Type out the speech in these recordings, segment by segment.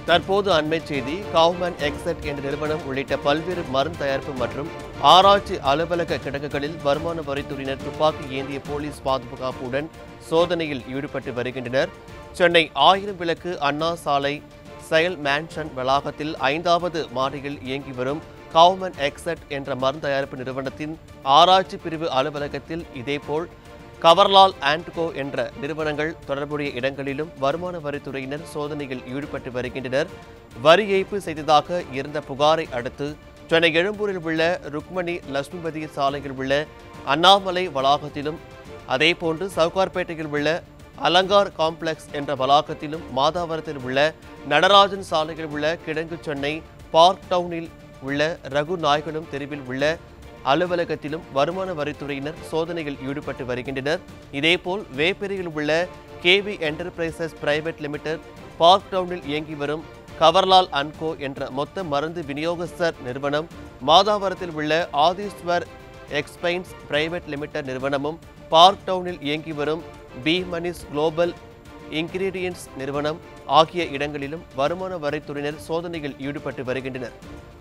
தற்போது அண்மை செய்தி கவுமன் எக்ஸட் என்ற நிறுவனம் உள்ளிட்ட பல்வேறு மருந்து தயாரிப்பு மற்றும் ஆராய்ச்சி அலுவலக கிடங்குகளில் வருமான வரித்துறையினர் துப்பாக்கி ஏந்திய போலீஸ் பாதுகாப்புடன் சோதனையில் ஈடுபட்டு வருகின்றனர் சென்னை ஆயிரம் விளக்கு அண்ணா சாலை செயல் மேன்ஷன் வளாகத்தில் ஐந்தாவது மாடியில் இயங்கி வரும் கவுமன் எக்ஸட் என்ற மருந்து தயாரிப்பு நிறுவனத்தின் ஆராய்ச்சி பிரிவு அலுவலகத்தில் இதேபோல் கவர்லால் ஆண்ட்கோ என்ற நிறுவனங்கள் தொடர்புடைய இடங்களிலும் வருமான வரித்துறையினர் சோதனையில் ஈடுபட்டு வருகின்றனர் வரி ஏய்ப்பு செய்ததாக இருந்த புகாரை அடுத்து சென்னை எழும்பூரில் உள்ள ருக்மணி லட்சுமிபதி சாலையில் உள்ள அண்ணாமலை வளாகத்திலும் அதேபோன்று சவுகார்பேட்டையில் உள்ள அலங்கார் காம்ப்ளெக்ஸ் என்ற வளாகத்திலும் மாதாவரத்தில் உள்ள நடராஜன் சாலையில் உள்ள கிழங்கு சென்னை பார்க் டவுனில் உள்ள ரகு நாய்களும் தெருவில் உள்ள அலுவலகத்திலும் வருமான வரித்துறையினர் சோதனையில் ஈடுபட்டு வருகின்றனர் இதேபோல் வேப்பேரியில் உள்ள KV enterprises private limited Park டவுனில் இயங்கி வரும் கவர்லால் அன்கோ என்ற மொத்த மருந்து விநியோகஸ்தர் நிறுவனம் மாதாவரத்தில் உள்ள ஆதீஸ்வர் எக்ஸ்பைன்ஸ் பிரைவேட் லிமிடெட் நிறுவனமும் பார்க் டவுனில் இயங்கி வரும் பி மனிஸ் குளோபல் இன்கிரீடியன்ட்ஸ் நிறுவனம் ஆகிய இடங்களிலும் வருமான வரித்துறையினர் சோதனையில் ஈடுபட்டு வருகின்றனர்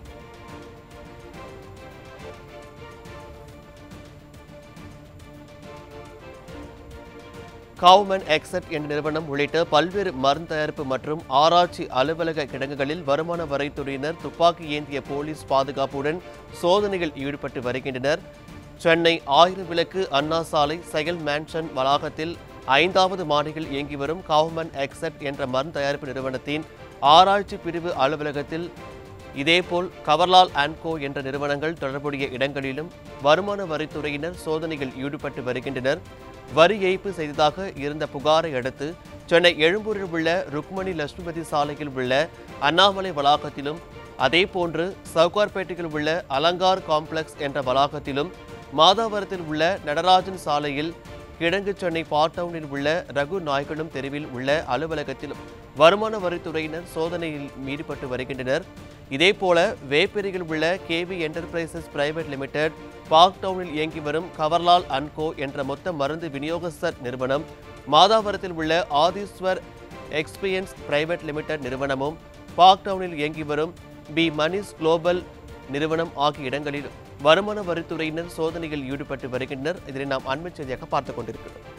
கவுமன் எக்ஸட் என்ற நிறுவனம் உள்ளிட்ட பல்வேறு மருந்து தயாரிப்பு மற்றும் ஆராய்ச்சி அலுவலக கிடங்குகளில் வருமான வரித்துறையினர் துப்பாக்கி ஏந்திய போலீஸ் பாதுகாப்புடன் சோதனையில் ஈடுபட்டு வருகின்றனர் சென்னை ஆயிரம் விளக்கு அண்ணா சாலை செயல் மேன்ஷன் வளாகத்தில் ஐந்தாவது மாடியில் இயங்கி வரும் கவுமன் எக்ஸட் என்ற மருந்து தயாரிப்பு நிறுவனத்தின் ஆராய்ச்சி பிரிவு அலுவலகத்தில் இதேபோல் கவர்லால் ஆன்கோ என்ற நிறுவனங்கள் தொடர்புடைய இடங்களிலும் வருமான வரித்துறையினர் சோதனையில் ஈடுபட்டு வருகின்றனர் வரி ஏய்ப்பு செய்ததாக இருந்த புகாரை அடுத்து சென்னை எழும்பூரில் உள்ள ருக்மணி லட்சுமிபதி சாலையில் உள்ள அண்ணாமலை வளாகத்திலும் அதேபோன்று சவுகார்பேட்டையில் உள்ள அலங்கார் காம்ப்ளெக்ஸ் என்ற வளாகத்திலும் மாதாவரத்தில் உள்ள நடராஜன் சாலையில் கிழங்கு சென்னை பார்ட் டவுனில் உள்ள ரகு நாய்களும் தெருவில் உள்ள அலுவலகத்திலும் வருமான வரித்துறையினர் சோதனையில் ஈடுபட்டு வருகின்றனர் இதேபோல வேப்பேரியில் உள்ள KV enterprises private limited Park டவுனில் இயங்கி வரும் கவர்லால் அன்கோ என்ற மொத்த மருந்து விநியோகஸ்தர் நிறுவனம் மாதாவரத்தில் உள்ள ஆதீஸ்வர் எக்ஸ்பீரியன்ஸ் பிரைவேட் லிமிடெட் நிறுவனமும் பார்க் டவுனில் இயங்கி வரும் பி மனிஸ் குளோபல் நிறுவனம் ஆகிய இடங்களில் வருமான வரித்துறையினர் சோதனையில் ஈடுபட்டு வருகின்றனர் இதனை நாம் அண்மைச் செய்தியாக பார்த்துக் கொண்டிருக்கிறோம்